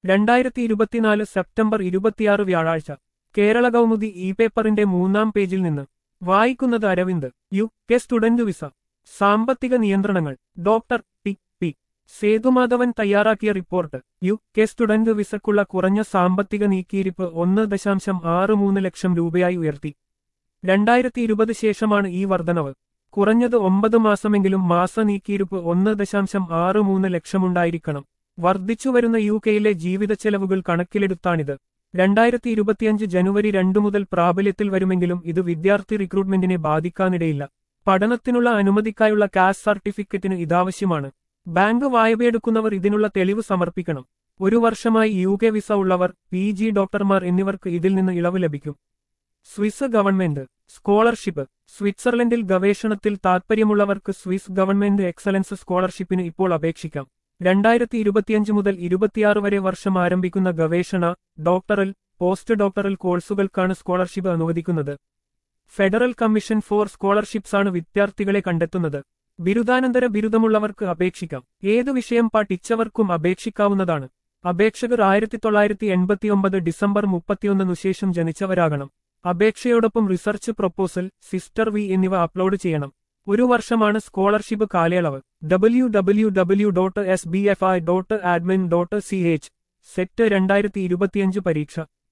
രണ്ടായിരത്തി ഇരുപത്തിനാല് സെപ്റ്റംബർ ഇരുപത്തിയാറ് വ്യാഴാഴ്ച കേരള കൗമുദി ഇ പേപ്പറിന്റെ മൂന്നാം പേജിൽ നിന്ന് വായിക്കുന്നത് Aravind U K student visa സാമ്പത്തിക നിയന്ത്രണങ്ങൾ ഡോക്ടർ ടി പി സേതുമാധവൻ തയ്യാറാക്കിയ റിപ്പോർട്ട് യു കെ സ്റ്റുഡന്റ് വിസക്കുള്ള കുറഞ്ഞ സാമ്പത്തിക നീക്കിയിരിപ്പ് ഒന്ന് ദശാംശം ആറ് മൂന്ന് ലക്ഷം രൂപയായി ഉയർത്തി രണ്ടായിരത്തി ഇരുപത് ശേഷമാണ് ഈ വർധനവ് കുറഞ്ഞത് ഒമ്പത് മാസമെങ്കിലും മാസ നീക്കിയിരിപ്പ് ഒന്ന് ദശാംശം ആറ് മൂന്ന് ലക്ഷമുണ്ടായിരിക്കണം വർദ്ധിച്ചുവരുന്ന യു കെയിലെ ജീവിത ചെലവുകൾ കണക്കിലെടുത്താണിത് രണ്ടായിരത്തി ഇരുപത്തിയഞ്ച് ജനുവരി രണ്ടു മുതൽ പ്രാബല്യത്തിൽ വരുമെങ്കിലും ഇത് വിദ്യാർത്ഥി റിക്രൂട്ട്മെന്റിനെ ബാധിക്കാനിടയില്ല പഠനത്തിനുള്ള അനുമതിക്കായുള്ള കാഷ് സർട്ടിഫിക്കറ്റിന് ഇതാവശ്യമാണ് ബാങ്ക് വായ്പയെടുക്കുന്നവർ ഇതിനുള്ള തെളിവ് സമർപ്പിക്കണം ഒരു വർഷമായി യു കെ വിസ ഉള്ളവർ പി ജി ഡോക്ടർമാർ എന്നിവർക്ക് ഇതിൽ നിന്ന് ഇളവ് ലഭിക്കും സ്വിസ് ഗവൺമെന്റ് സ്കോളർഷിപ്പ് സ്വിറ്റ്സർലൻഡിൽ ഗവേഷണത്തിൽ താൽപ്പര്യമുള്ളവർക്ക് സ്വിസ് ഗവൺമെന്റ് എക്സലൻസ് സ്കോളർഷിപ്പിന് ഇപ്പോൾ അപേക്ഷിക്കാം രണ്ടായിരത്തി ഇരുപത്തിയഞ്ച് മുതൽ ഇരുപത്തിയാറ് വരെ വർഷം ആരംഭിക്കുന്ന ഗവേഷണ ഡോക്ടറൽ പോസ്റ്റ് ഡോക്ടറൽ കോഴ്സുകൾക്കാണ് സ്കോളർഷിപ്പ് അനുവദിക്കുന്നത് ഫെഡറൽ കമ്മീഷൻ ഫോർ സ്കോളർഷിപ്സാണ് വിദ്യാർത്ഥികളെ കണ്ടെത്തുന്നത് ബിരുദാനന്തര ബിരുദമുള്ളവർക്ക് അപേക്ഷിക്കാം ഏതു വിഷയം പഠിച്ചവർക്കും അപേക്ഷിക്കാവുന്നതാണ് അപേക്ഷകർ ആയിരത്തി തൊള്ളായിരത്തി എൺപത്തിയൊമ്പത് ഡിസംബർ മുപ്പത്തിയൊന്നിനു ശേഷം ജനിച്ചവരാകണം അപേക്ഷയോടൊപ്പം റിസർച്ച് പ്രൊപ്പോസൽ സിസ്റ്റർ വി എന്നിവ അപ്ലോഡ് ചെയ്യണം ഒരു വർഷമാണ് സ്കോളർഷിപ്പ് കാലയളവ് W W W dot S B F I dot admin dot C H SET രണ്ടായിരത്തി ഇരുപത്തിയഞ്ച് പരീക്ഷ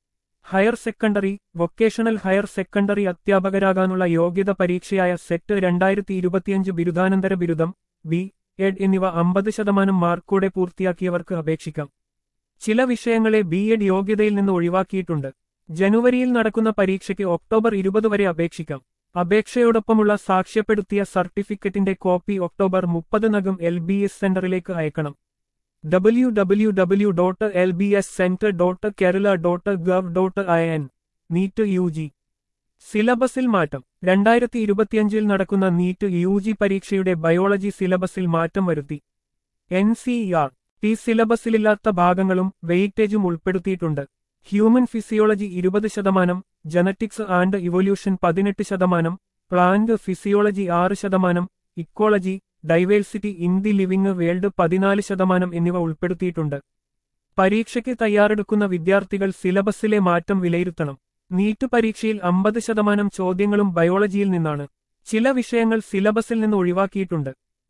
higher secondary vocational higher secondary അധ്യാപകരാകാനുള്ള യോഗ്യത പരീക്ഷയായ സെറ്റ് രണ്ടായിരത്തി ഇരുപത്തിയഞ്ച് ബിരുദാനന്തര ബിരുദം ബി എഡ് എന്നിവ അമ്പത് ശതമാനം മാർക്കോടെ പൂർത്തിയാക്കിയവർക്ക് അപേക്ഷിക്കാം ചില വിഷയങ്ങളെ ബി എഡ് യോഗ്യതയിൽ നിന്ന് ഒഴിവാക്കിയിട്ടുണ്ട് ജനുവരിയിൽ നടക്കുന്ന പരീക്ഷയ്ക്ക് ഒക്ടോബർ ഇരുപത് വരെ അപേക്ഷിക്കാം അപേക്ഷയോടൊപ്പമുള്ള സാക്ഷ്യപ്പെടുത്തിയ സർട്ടിഫിക്കറ്റിന്റെ കോപ്പി ഒക്ടോബർ മുപ്പതിനകം എൽ ബി എസ് സെന്ററിലേക്ക് അയക്കണം W W W dot L B S centre dot Kerala dot gov dot I N NEET U G സിലബസിൽ മാറ്റം രണ്ടായിരത്തി ഇരുപത്തിയഞ്ചിൽ നടക്കുന്ന നീറ്റ് യു ജി പരീക്ഷയുടെ ബയോളജി സിലബസിൽ മാറ്റം വരുത്തി എൻ സി ആർ ടി സിലബസിലില്ലാത്ത ഭാഗങ്ങളും വെയിറ്റേജും ഉൾപ്പെടുത്തിയിട്ടുണ്ട് ഹ്യൂമൻ ഫിസിയോളജി ഇരുപത് ശതമാനം ജനറ്റിക്സ് ആൻഡ് ഇവല്യൂഷൻ പതിനെട്ട് ശതമാനം പ്ലാന്റ് ഫിസിയോളജി ആറ് ശതമാനം ecology diversity in the living world പതിനാല് ശതമാനം എന്നിവ ഉൾപ്പെടുത്തിയിട്ടുണ്ട് പരീക്ഷയ്ക്ക് തയ്യാറെടുക്കുന്ന വിദ്യാർത്ഥികൾ സിലബസിലെ മാറ്റം വിലയിരുത്തണം നീറ്റ് പരീക്ഷയിൽ അമ്പത് ശതമാനം ചോദ്യങ്ങളും ബയോളജിയിൽ നിന്നാണ് ചില വിഷയങ്ങൾ സിലബസിൽ നിന്ന് ഒഴിവാക്കിയിട്ടുണ്ട്